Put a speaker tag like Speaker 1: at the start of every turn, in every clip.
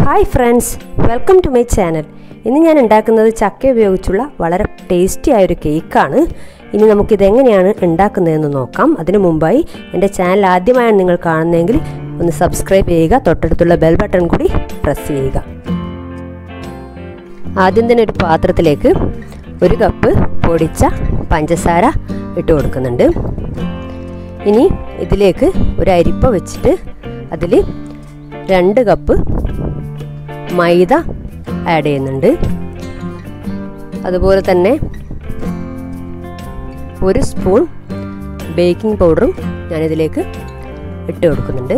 Speaker 1: hi friends welcome to my channel ഇന്ന് ഞാൻ ഉണ്ടാക്കുന്നത് ചക്ക ഉപയോഗിച്ചുള്ള വളരെ ടേസ്റ്റി ആയൊരു കേക്കാണ് ഇനി നമുക്കിതെങ്ങനെയാണ് ഉണ്ടാക്കുന്നതെന്ന് നോക്കാം അതിനു മുമ്പായി എൻ്റെ ചാനൽ ആദ്യമായാണ് നിങ്ങൾ കാണുന്നതെങ്കിൽ ഒന്ന് സബ്സ്ക്രൈബ് ചെയ്യുക തൊട്ടടുത്തുള്ള ബെൽ ബട്ടൺ കൂടി പ്രസ് ചെയ്യുക ആദ്യം തന്നെ ഒരു പാത്രത്തിലേക്ക് ഒരു കപ്പ് പൊടിച്ച പഞ്ചസാര ഇട്ട് കൊടുക്കുന്നുണ്ട് ഇനി ഇതിലേക്ക് ഒരു അരിപ്പ വെച്ചിട്ട് അതിൽ രണ്ട് കപ്പ് മൈദ ആഡ് ചെയ്യുന്നുണ്ട് അതുപോലെ തന്നെ ഒരു സ്പൂൺ ബേക്കിംഗ് പൗഡറും ഞാനിതിലേക്ക് ഇട്ട് കൊടുക്കുന്നുണ്ട്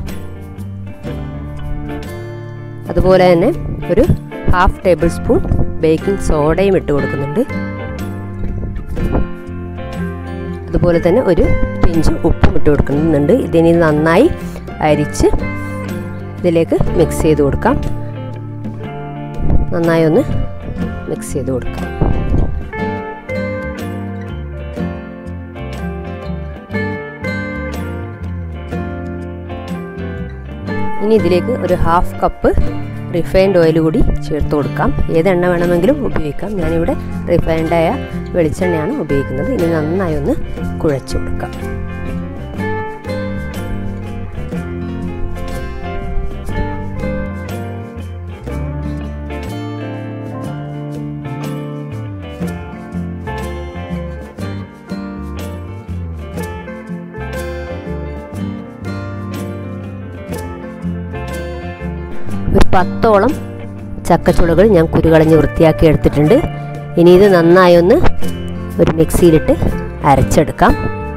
Speaker 1: അതുപോലെ തന്നെ ഒരു ഹാഫ് ടേബിൾ സ്പൂൺ ബേക്കിംഗ് സോഡയും ഇട്ട് കൊടുക്കുന്നുണ്ട് അതുപോലെ തന്നെ ഒരു പിഞ്ച് ഉപ്പും ഇട്ട് കൊടുക്കുന്നുണ്ട് ഇതിനി നന്നായി അരിച്ച് ഇതിലേക്ക് മിക്സ് ചെയ്ത് കൊടുക്കാം നന്നായി ഒന്ന് മിക്സ് ചെയ്ത് കൊടുക്കാം ഇനി ഇതിലേക്ക് ഒരു ഹാഫ് കപ്പ് റിഫൈൻഡ് ഓയിൽ കൂടി ചേർത്ത് കൊടുക്കാം ഏത് എണ്ണ വേണമെങ്കിലും ഉപയോഗിക്കാം ഞാനിവിടെ റിഫൈൻഡായ വെളിച്ചെണ്ണയാണ് ഉപയോഗിക്കുന്നത് ഇനി നന്നായി ഒന്ന് കുഴച്ചു കൊടുക്കാം ഒരു പത്തോളം ചക്കച്ചുളകൾ ഞാൻ കുരുകളഞ്ഞ് വൃത്തിയാക്കി എടുത്തിട്ടുണ്ട് ഇനി ഇത് നന്നായി ഒന്ന് ഒരു മിക്സിയിലിട്ട് അരച്ചെടുക്കാം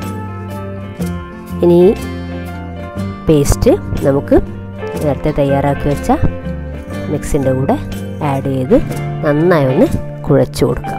Speaker 1: ഇനി പേസ്റ്റ് നമുക്ക് നേരത്തെ തയ്യാറാക്കി വെച്ച മിക്സിൻ്റെ കൂടെ ആഡ് ചെയ്ത് നന്നായി ഒന്ന് കുഴച്ചു കൊടുക്കാം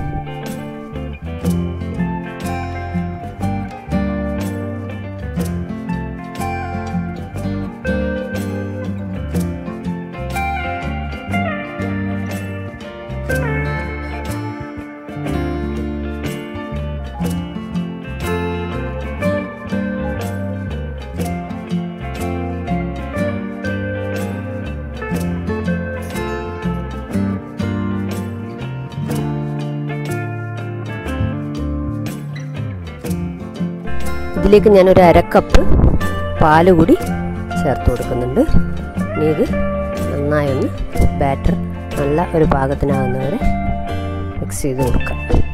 Speaker 1: ഇതിലേക്ക് ഞാനൊരു അരക്കപ്പ് പാല് കൂടി ചേർത്ത് കൊടുക്കുന്നുണ്ട് ഇനി ഇത് നന്നായി ഒന്ന് ബാറ്റർ നല്ല ഒരു പാകത്തിനാകുന്നവരെ മിക്സ് ചെയ്ത് കൊടുക്കാം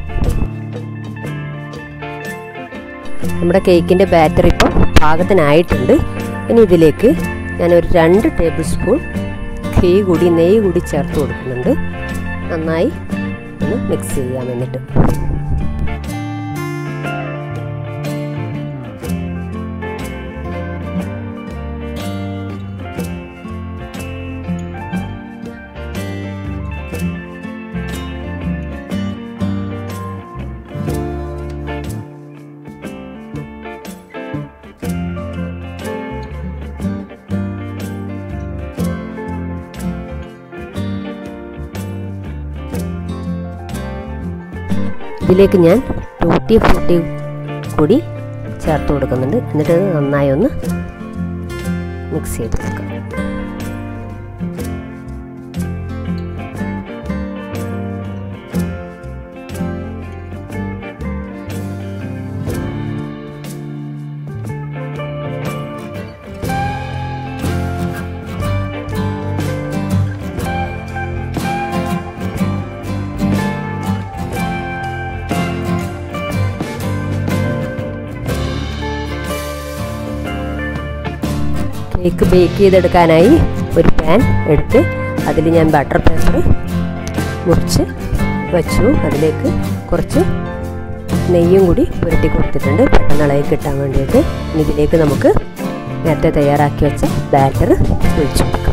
Speaker 1: നമ്മുടെ കേക്കിൻ്റെ ബാറ്റർ ഇപ്പം പാകത്തിനായിട്ടുണ്ട് ഇനി ഇതിലേക്ക് ഞാനൊരു രണ്ട് ടേബിൾ സ്പൂൺ ഘീ കൂടി നെയ്യ് കൂടി ചേർത്ത് കൊടുക്കുന്നുണ്ട് നന്നായി ഒന്ന് മിക്സ് ചെയ്യാം എന്നിട്ട് ഇതിലേക്ക് ഞാൻ ടൂട്ടി ഫ്രൂട്ടി കൂടി ചേർത്ത് കൊടുക്കുന്നുണ്ട് എന്നിട്ട് അത് നന്നായി ഒന്ന് മിക്സ് ചെയ്ത് കൊടുക്കാം കേക്ക് ബേക്ക് ചെയ്തെടുക്കാനായി ഒരു പാൻ എടുത്ത് അതിൽ ഞാൻ ബട്ടർ പേപ്പർ മുറിച്ച് വച്ചു അതിലേക്ക് കുറച്ച് നെയ്യും കൂടി പുരട്ടി കൊടുത്തിട്ടുണ്ട് പെട്ടെന്ന് ഇളകി കിട്ടാൻ വേണ്ടിയിട്ട് ഇനി ഇതിലേക്ക് നമുക്ക് നേരത്തെ തയ്യാറാക്കി വെച്ച ബാറ്റർ ഒഴിച്ചു കൊടുക്കാം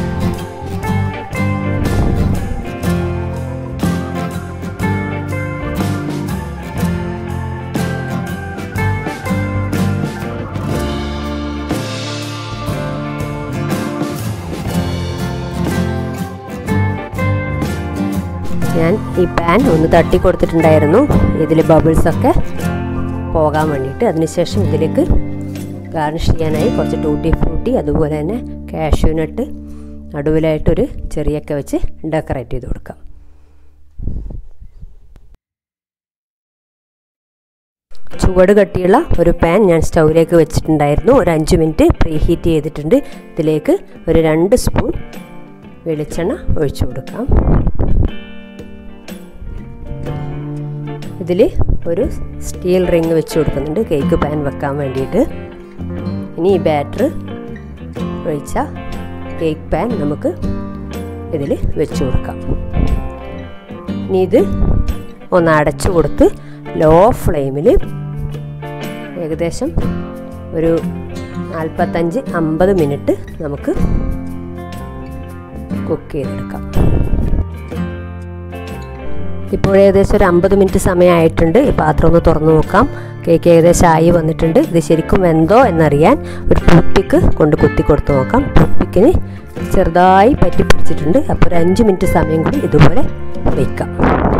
Speaker 1: ഞാൻ ഈ പാൻ ഒന്ന് തട്ടി കൊടുത്തിട്ടുണ്ടായിരുന്നു ഇതിൽ ബബിൾസൊക്കെ പോകാൻ വേണ്ടിയിട്ട് അതിനുശേഷം ഇതിലേക്ക് ഗാർണിഷ് ചെയ്യാനായി കുറച്ച് ടൂട്ടി ഫ്രൂട്ടി അതുപോലെ തന്നെ കാഷ്യൂ നട്ട് നടുവിലായിട്ടൊരു ചെറിയൊക്കെ വെച്ച് ഡെക്കറേറ്റ് ചെയ്ത് കൊടുക്കാം ചുവട് കട്ടിയുള്ള ഒരു പാൻ ഞാൻ സ്റ്റൗവിലേക്ക് വെച്ചിട്ടുണ്ടായിരുന്നു ഒരു അഞ്ച് മിനിറ്റ് പ്രീ ഹീറ്റ് ചെയ്തിട്ടുണ്ട് ഇതിലേക്ക് ഒരു രണ്ട് സ്പൂൺ വെളിച്ചെണ്ണ ഒഴിച്ചു കൊടുക്കാം ഇതിൽ ഒരു സ്റ്റീൽ റിങ് വെച്ച് കൊടുക്കുന്നുണ്ട് കേക്ക് പാൻ വെക്കാൻ വേണ്ടിയിട്ട് ഇനി ഈ ബാറ്റർ ഒഴിച്ച കേക്ക് പാൻ നമുക്ക് ഇതിൽ വെച്ച് കൊടുക്കാം ഇനി ഇത് ഒന്ന് അടച്ചു കൊടുത്ത് ലോ ഫ്ലെയിമിൽ ഏകദേശം ഒരു നാൽപ്പത്തഞ്ച് അമ്പത് മിനിറ്റ് നമുക്ക് കുക്ക് ചെയ്തെടുക്കാം ഇപ്പോൾ ഏകദേശം ഒരു അമ്പത് മിനിറ്റ് സമയമായിട്ടുണ്ട് ഈ പാത്രം ഒന്ന് തുറന്നു നോക്കാം കേക്ക് ഏകദേശം ആയി വന്നിട്ടുണ്ട് ഇത് ശരിക്കും വെന്തോ എന്നറിയാൻ ഒരു ടൂത്ത്പിക്ക് കൊണ്ട് കുത്തി കൊടുത്ത് നോക്കാം ടൂത്ത്പിക്കിന് ചെറുതായി പറ്റി പിടിച്ചിട്ടുണ്ട് അപ്പോൾ ഒരു അഞ്ച് മിനിറ്റ് സമയം കൂടി ഇതുപോലെ വയ്ക്കാം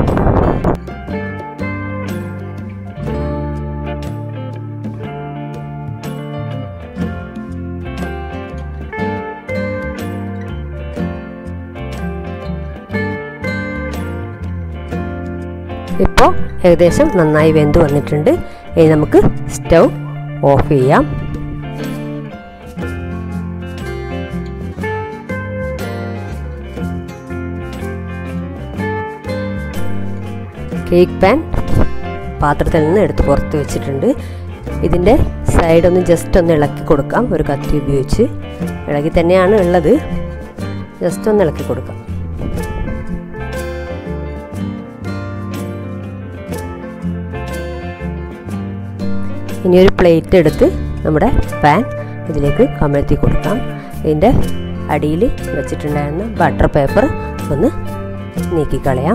Speaker 1: ഇപ്പോൾ ഏകദേശം നന്നായി വെന്ത് വന്നിട്ടുണ്ട് ഇനി നമുക്ക് സ്റ്റൗ ഓഫ് ചെയ്യാം കേക്ക് പാൻ പാത്രത്തിൽ നിന്ന് എടുത്ത് പുറത്ത് വെച്ചിട്ടുണ്ട് ഇതിൻ്റെ സൈഡൊന്ന് ജസ്റ്റ് ഒന്ന് ഇളക്കി കൊടുക്കാം ഒരു കത്തി ഉപയോഗിച്ച് ഇളകി തന്നെയാണ് ഉള്ളത് ജസ്റ്റ് ഒന്ന് ഇളക്കി കൊടുക്കാം ഇനി ഒരു പ്ലേറ്റ് എടുത്ത് നമ്മുടെ പാൻ ഇതിലേക്ക് കമഴ്ത്തി കൊടുക്കാം ഇതിൻ്റെ അടിയിൽ വെച്ചിട്ടുണ്ടായിരുന്ന ബട്ടർ പേപ്പർ ഒന്ന് നീക്കിക്കളയാം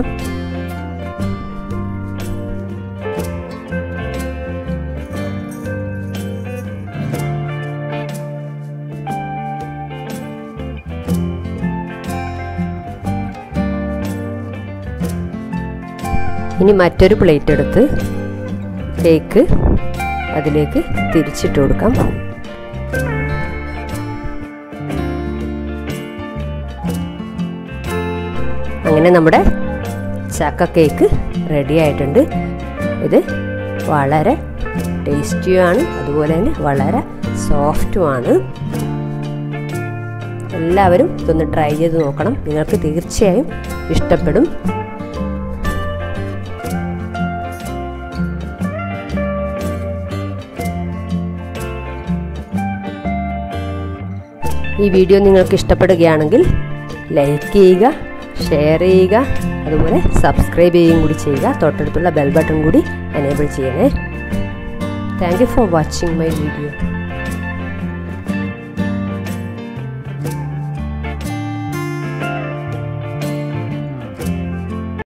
Speaker 1: ഇനി മറ്റൊരു പ്ലേറ്റ് എടുത്ത് കേക്ക് അതിലേക്ക് തിരിച്ചിട്ട് കൊടുക്കാം അങ്ങനെ നമ്മുടെ ചക്ക കേക്ക് റെഡി ആയിട്ടുണ്ട് ഇത് വളരെ ടേസ്റ്റിയുമാണ് അതുപോലെ തന്നെ വളരെ സോഫ്റ്റുമാണ് എല്ലാവരും ഇതൊന്ന് ട്രൈ ചെയ്ത് നോക്കണം നിങ്ങൾക്ക് തീർച്ചയായും ഇഷ്ടപ്പെടും ഈ വീഡിയോ നിങ്ങൾക്ക് ഇഷ്ടപ്പെടുകയാണെങ്കിൽ ലൈക്ക് ചെയ്യുക ഷെയർ ചെയ്യുക അതുപോലെ സബ്സ്ക്രൈബ് ചെയ്യുകയും കൂടി ചെയ്യുക തൊട്ടടുത്തുള്ള ബെൽ ബട്ടൺ കൂടി എനേബിൾ ചെയ്യണേ thank you for watching my video